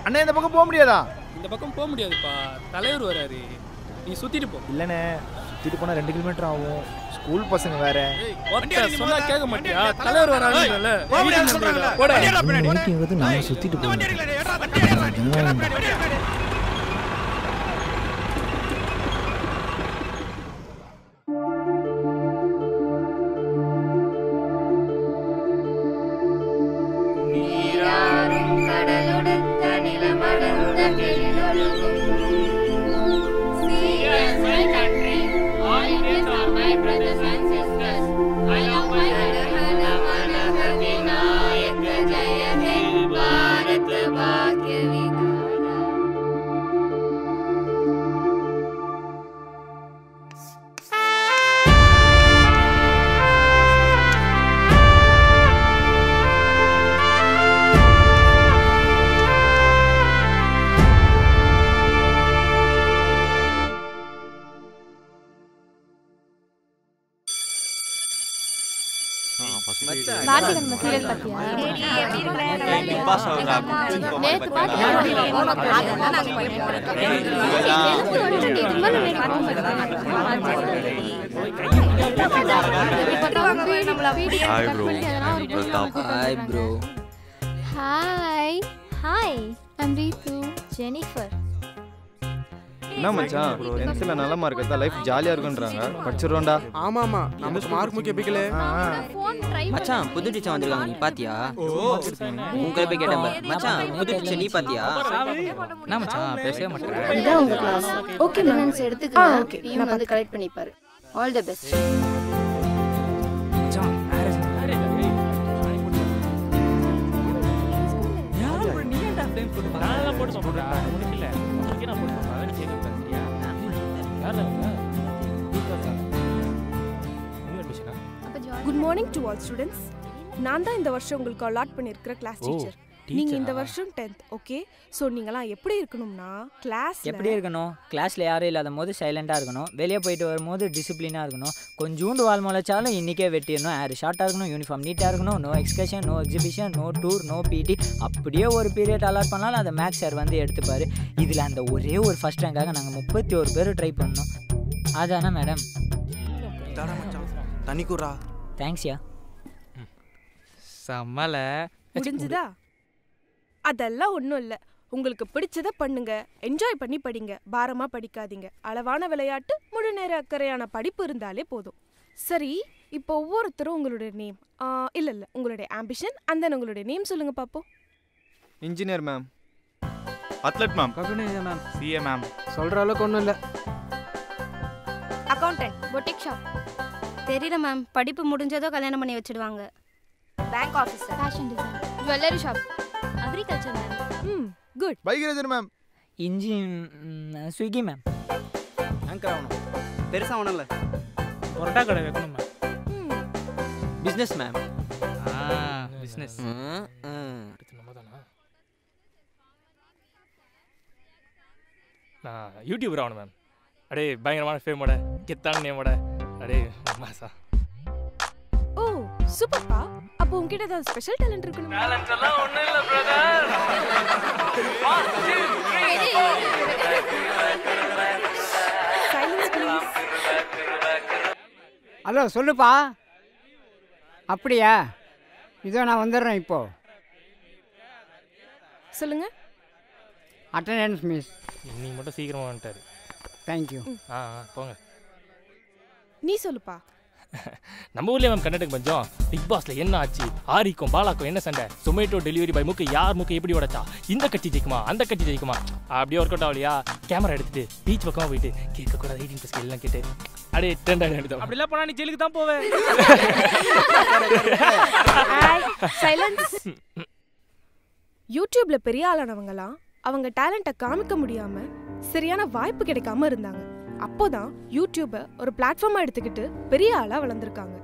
அண்ணா இந்த பக்கம் போக முடியாதா இந்த பக்கம் போக முடியாதுப்பா தலைவர் வராரு நீ சுத்திட்டு போ இல்லைண்ணே சுற்றிட்டு போனால் ரெண்டு கிலோமீட்டர் ஆகும் ஸ்கூல் பசங்க வேற ஒருத்தர் சொன்னா கேட்க மாட்டியா தலைவர் வராருன்றல போடா மீட்டிங் வந்து நான் சுற்றிட்டு போகிறேன் நீராறும் கடலொடுத்த நிலமடர்ந்த கெழிலொழுகும். See us, my country, all Indians are my brothers and sisters. I love my country. नमः विनायक जय हे भारत भाग्य विधाता பாரதி நம்ம சீரியல் பாத்தியா நேத்து பாத்தியா அதெல்லாம் நாங்க பண்ணிட்டோம் இது மேல நீ Hi, bro. Hi bro hi hi I'm Ritu Jennifer என்ன மச்சான் டென்த்தில் நல்ல மார்க் எடுத்தா லைஃப் ஜாலியாக இருக்குன்றாங்க படிச்சிடுறோம்டா ஆமா ஆமா நமக்கு மார்க் முக்கிய பிக்கல ஃபோன் ட்ரை மச்சான் புது டீச்சர் வந்திருக்காங்க நீ பாத்தியா உங்களை போய் கேட்டேன் பாரு. மச்சான் புது டீச்சர் நீ பாத்தியா என்ன மச்சான் பேசவே மாட்டேன் இதான் உங்க கிளாஸ் ஓகே மேம் எடுத்துக்கலாம் ஓகே டீம் வந்து கலெக்ட் பண்ணிப்பாரு all the best good morning to all students நான் தான் இந்த வருஷம் உங்களுக்கு அலாட் பண்ணியிருக்கிற கிளாஸ் டீச்சர் நீங்க இந்த வருஷம் டென்த் ஓகே ஸோ நீங்களாம் எப்படி இருக்கணும்னா கிளாஸ் எப்படி இருக்கணும் கிளாஸ்ல யாரும் இல்லாத போது சைலண்டா இருக்கணும் வெளியே போயிட்டு வரும்போது டிசிப்ளினா இருக்கணும் கொஞ்சோண்டு வால் முளைச்சாலும் இன்னைக்கே வெட்டிடணும் ஏர் ஷார்ட்டாக இருக்கணும் யூனிஃபார்ம் நீட்டாக இருக்கணும் no excursion no exhibition no tour no PT அப்படியே ஒரு பீரியட் அலாட் பண்ணாலும் அதை மேக்ஸ் சார் வந்து எடுத்துப்பாரு இதில் அந்த ஒரே ஒரு ஃபர்ஸ்ட் ரேங்காக நாங்கள் முப்பத்தி ஒரு பேர் ட்ரை பண்ணோம் அதானே மேடம் தண்ணி கூறா தேங்க்ஸ்யா செம்மல முடிஞ்சுதா அதெல்லாம் ஒன்றும் இல்லை உங்களுக்கு பிடிச்சத பண்ணுங்க என்ஜாய் பண்ணி படிங்க பாரமா படிக்காதீங்க அளவான விளையாட்டு முழு நேர அக்கறையான படிப்பு இருந்தாலே போதும் சரி இப்போ ஒவ்வொருத்தரும் உங்களுடைய நேம் இல்ல இல்ல உங்களுடைய ஆம்பிஷன் அந்த உங்களுடைய நேம் சொல்லுங்க பாப்போம் இன்ஜினியர் மேம் அத்லட் மேம் ககுனேஜன் மேம் சிஏ மேம் சொல்ற அளவுக்கு ஒன்றும் இல்லை அக்கவுண்டன்ட் பொட்டிக் ஷாப் தெரியல மேம் படிப்பு முடிஞ்சதோ கல்யாணம் பண்ணி வச்சிடுவாங்க bank officer fashion design jewellery shop agriculture ma'am ம் குட் பைக்ரேஜர் மேம் இஞ்சி ஸ்விக்கி மேம் ஆங்கர் ஆகணும் பெருசா ஒன்றும் இல்லை பொரோட்டா கடை வைக்கணும் ம் பிஸ்னஸ் மேம் பிஸ்னஸ் நான் யூடியூபர் ஆகணும் மேம் அடே பயங்கரமான ஃபேமோட கெத்தான நேமோட அடே மாசா ஓ சூப்பர்ப்பா அப்போ உங்ககிட்ட ஏதாவது ஸ்பெஷல் டேலண்ட் இருக்கணும் எல்லாம் ஒண்ணும் இல்ல பிரதர் சைலன்ஸ் ப்ளீஸ் ஹலோ சொல்லுப்பா அப்படியா இதோ நான் வந்துடுறேன் இப்போ சொல்லுங்க அட்டண்டன்ஸ் மிஸ் நீ மட்டும் சீக்கிரமா வந்துட்டாரு தேங்க்யூ ஆ ஆ, போங்க நீ சொல்லுப்பா நம்ம ஊர்லயே மேம் கர்நாடக பஞ்சம் பிக் பாஸ்ல என்ன ஆச்சு ஆரிக்கும் பாலாக்கும் என்ன சண்டை சொமேட்டோ டெலிவரி பாய் மூக்கு யார் மூக்கு எப்படி உடைச்சா இந்த கட்சி ஜெயிக்குமா அந்த கட்சி ஜெயிக்குமா அப்படியே ஒர்க் அவுட் ஆகலையா கேமரா எடுத்துட்டு பீச் பக்கமா போயிட்டு கேட்க கூடாது எயிட்டீன் பிளஸ் எல்லாம் கேட்டு அப்படியே ட்ரெண்ட் ஆகி எடுத்தோம் அப்படிலாம் போனா நீ ஜெயிலுக்கு தான் போவேன் சைலன்ஸ் யூடியூப்ல பெரிய ஆளானவங்கலாம் அவங்க டேலண்ட்டை காமிக்க முடியாம சரியான வாய்ப்பு கிடைக்காம இருந்தாங்க அப்போதான் யூடியூபை ஒரு பிளாட்ஃபார்மா எடுத்துக்கிட்டு பெரிய ஆளா வளர்ந்துருக்காங்க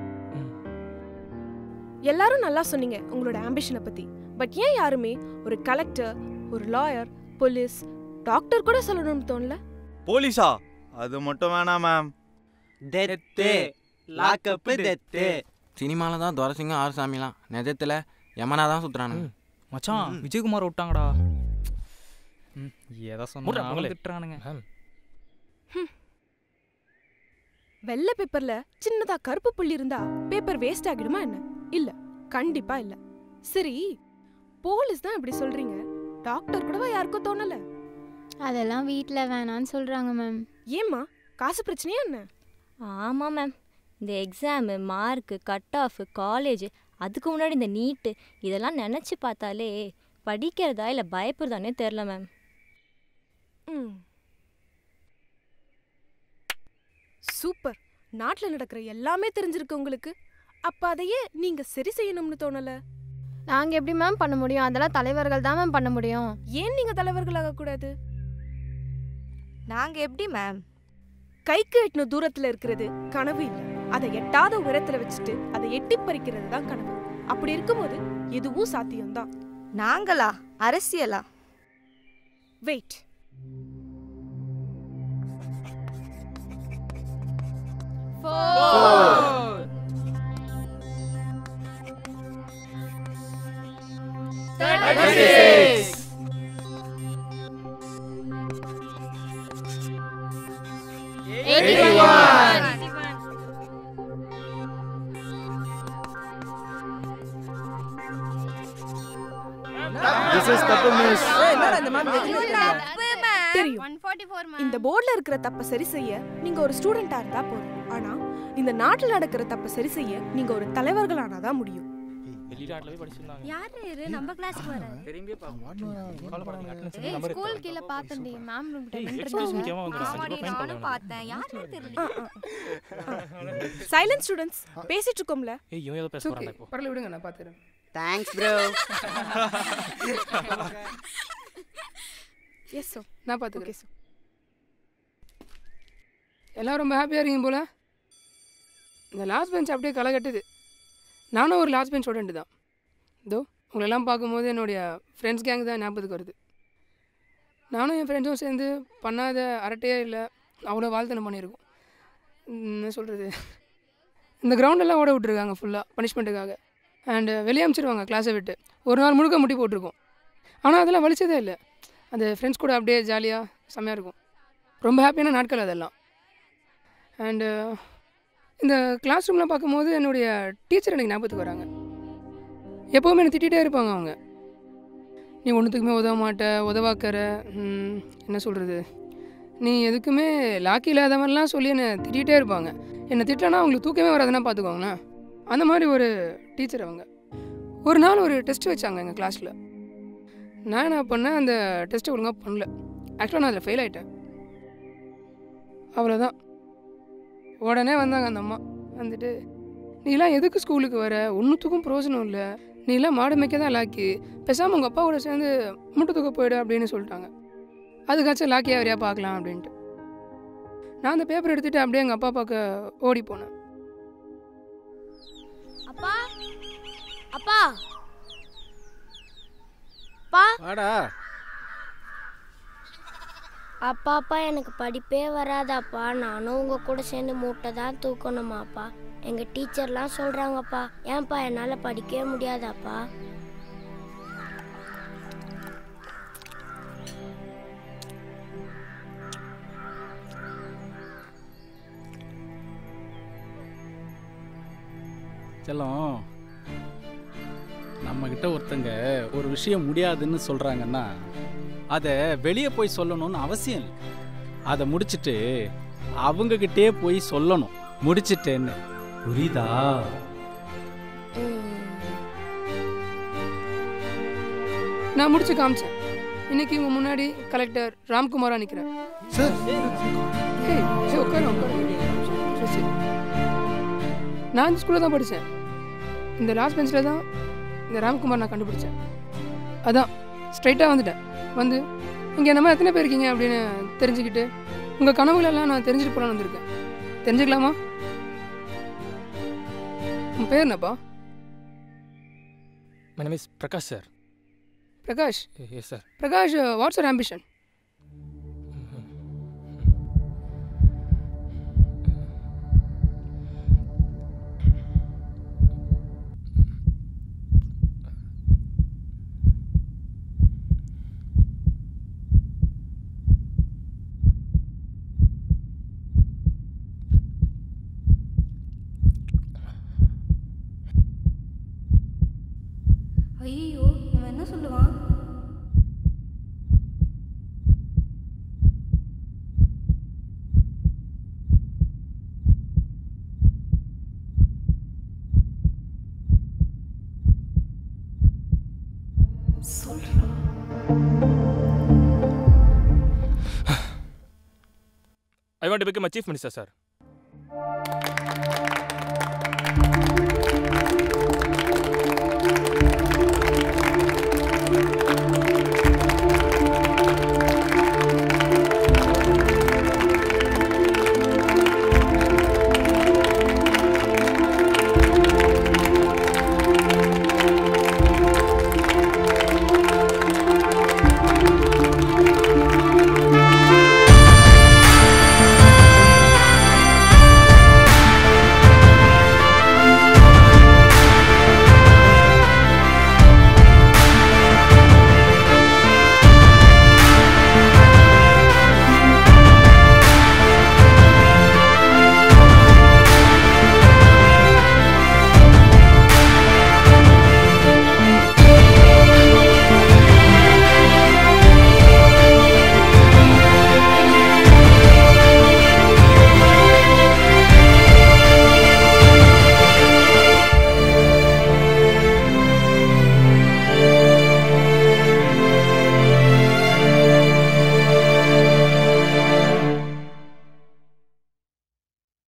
எல்லாரும் நல்லா சொன்னீங்க உங்களோட ஆம்பிஷனை பத்தி பட் ஏன் யாருமே ஒரு கலெக்டர் ஒரு லாயர் போலீஸ் டாக்டர் கூட சொல்லணும்னு தோணல போலீஸா அது மட்டும் வேணாம் மேம் டெத்து லாக்கப்பு டெத்து சினிமாவில் தான் துரசிங்கம் ஆறு சாமிலாம் நிஜத்தில் யமனா தான் சுற்றுறானுங்க மச்சான் விஜயகுமார் விட்டாங்கடா எதை முட்றா, சொன்னாலும் மகளே. திட்டுறானுங்க மேம் வெள்ளை பேப்பர்ல சின்னதா கருப்பு புள்ளி இருந்தா பேப்பர் வேஸ்ட் ஆகிடுமா என்ன இல்ல கண்டிப்பா இல்ல சரி போலீஸ் தான் இப்படி சொல்றீங்க டாக்டர் கூடவா யாருக்கும் தோணல அதெல்லாம் வீட்டில் வேணான்னு சொல்கிறாங்க மேம் ஏம்மா காசு பிரச்சனையா என்ன ஆமாம் மேம் இந்த exam mark cut off college அதுக்கு முன்னாடி இந்த நீட்டு இதெல்லாம் நினச்சி பார்த்தாலே படிக்கிறதா இல்லை பயப்படுறதானே தெரில மேம் ம். சூப்பர் நாட்டுல நடக்கிற எல்லாமே தெரிஞ்சிருக்கு உங்களுக்கு அப்ப அதையே நீங்க சரி செய்யணும்னு தோணல நாங்கள் எப்படி மேம் பண்ண முடியும் அதெல்லாம் தலைவர்கள் தான் மேம் பண்ண முடியும் ஏன் நீங்க தலைவர்களாக கூடாது நாங்க எப்படி மேம் கைக்கு எட்டின தூரத்துல இருக்கிறது கனவு இல்ல அதை எட்டாத உயரத்துல வச்சுட்டு அதை எட்டி பறிக்கிறது தான் கனவு அப்படி இருக்கும்போது எதுவும் சாத்தியம்தான் நாங்களா அரசியலா வெயிட் திஸ் இஸ் தப்பு மிஸ் தெரியும் இந்த போர்டுல இருக்கிற தப்ப சரி செய்ய நீங்க ஒரு ஸ்டூடெண்டா இருந்தா போதும் ஆனா இந்த நாட்டுல நடக்கிற தப்ப சரி செய்ய நீங்க ஒரு தலைவர்களானாதான் முடியும் வெளிநாட்டுல போய் படிச்சிருந்தாங்க யாரு இரு நம்ம கிளாஸ்க்கு வர திரும்பி கவலைப்படாதீங்க attendance ஏய் number ஸ்கூல் கீழே பார்த்தேன்டி மேம் ஏய், excuse me, கேவா வந்துடும். ஆமாடி கண்டிப்பா fine நானும் பண்ணுவேன். பார்த்தேன் யாருமே தெரியல சைலண்ட் ஸ்டூடெண்ட்ஸ் பேசிட்டு இருக்கோம்ல ஏய் இவன் ஏதோ பேச போறான்டா இப்போ பரவாயில்ல விடுங்க நான் பார்த்துறேன் தேங்க்ஸ் ப்ரோ எஸ் சார் நான் பார்த்துக்கிறேன் எல்லாம் ரொம்ப ஹாப்பியாக இருக்கீங்க போல இந்த லாஸ்ட் பெஞ்ச் அப்படியே களை கட்டுது நானும் ஒரு லாஸ்ட் பெஞ்ச் ஸ்டூடெண்ட் தான் இதோ உங்களெல்லாம் பார்க்கும்போது என்னுடைய ஃப்ரெண்ட்ஸ் கேங் தான் ஞாபகத்துக்கு வருது நானும் என் ஃப்ரெண்ட்ஸும் சேர்ந்து பண்ணாத அரட்டையே இல்லை அவ்வளோ வாழ்த்தனம் பண்ணியிருக்கோம் உம், என்ன சொல்கிறது இந்த கிரவுண்டெல்லாம் ஓட விட்ருக்காங்க ஃபுல்லாக பனிஷ்மெண்ட்டுக்காக அண்டு வெளியே அனுப்பிச்சிருவாங்க கிளாஸை விட்டு ஒரு நாள் முழுக்க முட்டி போட்டிருக்கோம் ஆனால் அதெல்லாம் வலிச்சதே இல்லை அந்த ஃப்ரெண்ட்ஸ் கூட அப்படியே ஜாலியாக செம்மையாக இருக்கும் ரொம்ப ஹாப்பியான நாட்கள் அதெல்லாம் அண்டு இந்த கிளாஸ் ரூம்லாம் பார்க்கும்போது என்னுடைய டீச்சர் எனக்கு ஞாபகத்துக்கு வராங்க எப்போவுமே என்னை திட்டிகிட்டே இருப்பாங்க அவங்க நீ ஒன்றுத்துக்குமே உதவ மாட்ட உதவாக்கற ம், என்ன சொல்கிறது நீ எதுக்குமே லாக்கி இல்லாதவன்லாம் சொல்லி என்னை திட்டிகிட்டே இருப்பாங்க என்னை திட்டலனா அவங்களுக்கு தூக்கமே வராதுன்னா பார்த்துக்கோங்களேன் அந்த மாதிரி ஒரு டீச்சர் அவங்க ஒரு நாள் ஒரு டெஸ்ட் வச்சாங்க எங்கள் கிளாஸில் நான் என்ன பண்ணேன் அந்த டெஸ்ட்டை ஒழுங்காக பண்ணல ஆக்சுவலாக நான் அதில் ஃபெயில் ஆகிட்டேன் அவ்வளோதான் உடனே வந்தாங்க அந்த அம்மா வந்துட்டு நீலாம் எதுக்கு ஸ்கூலுக்கு வர ஒன்றுத்துக்கும் பிரயோஜனம் இல்லை நீலாம் மாடு மேய்க்க தான் லாக்கி பேசாமல் உங்கள் அப்பா கூட சேர்ந்து முட்டை தூக்க போயிடு அப்படின்னு சொல்லிட்டாங்க அதுக்காச்சும் லாக்கியாக வரையா பார்க்கலாம் அப்படின்ட்டு நான் அந்த பேப்பர் எடுத்துகிட்டு அப்படியே எங்கள் அப்பா பார்க்க ஓடி போனேன் அப்பா அப்பா அப்பா வாடா அப்பா அப்பா எனக்கு படிப்பே வராதாப்பா நானும் உங்க கூட சேர்ந்து மூட்டை தான் தூக்கணுமாப்பா எங்க டீச்சர்லாம் சொல்றாங்கப்பா ஏன்பா என்னால படிக்கவே முடியாதாப்பா செல்லம் நம்மக்கிட்ட ஒருத்தங்க ஒரு விஷயம் முடியாதுன்னு சொல்கிறாங்கன்னா அதை வெளியே போய் சொல்லணும்னு அவசியம் இல்லை அதை முடிச்சிட்டு அவங்கக்கிட்டே போய் சொல்லணும் முடிச்சிட்டேன்னு புரியுதா நான் முடிச்சு காமிச்சேன் இன்னைக்கு உங்க முன்னாடி கலெக்டர் ராம்குமாரா நிற்கிறேன் சார் ஏய் சரி உட்காரு உட்காரு சரி, சரி. நான் இந்த ஸ்கூலில் தான் படித்தேன் இந்த லாஸ்ட் பெஞ்சில் தான் இந்த ராம்குமார் நான் கண்டுபிடிச்சேன் அதான் ஸ்ட்ரைட்டாக வந்துட்டேன் வந்து இங்கே நம்ம எத்தனை பேர் இருக்கீங்க அப்படின்னு தெரிஞ்சுக்கிட்டு உங்கள் கனவுகளெல்லாம் நான் தெரிஞ்சுட்டு போகலான்னு வந்திருக்கேன் தெரிஞ்சுக்கலாமா உன் பேர் என்னப்பா my name is Prakash sir Prakash yes sir Prakash what's your ambition ஐயோ இவன் என்ன சொல்லுவான் I want to become chief minister sir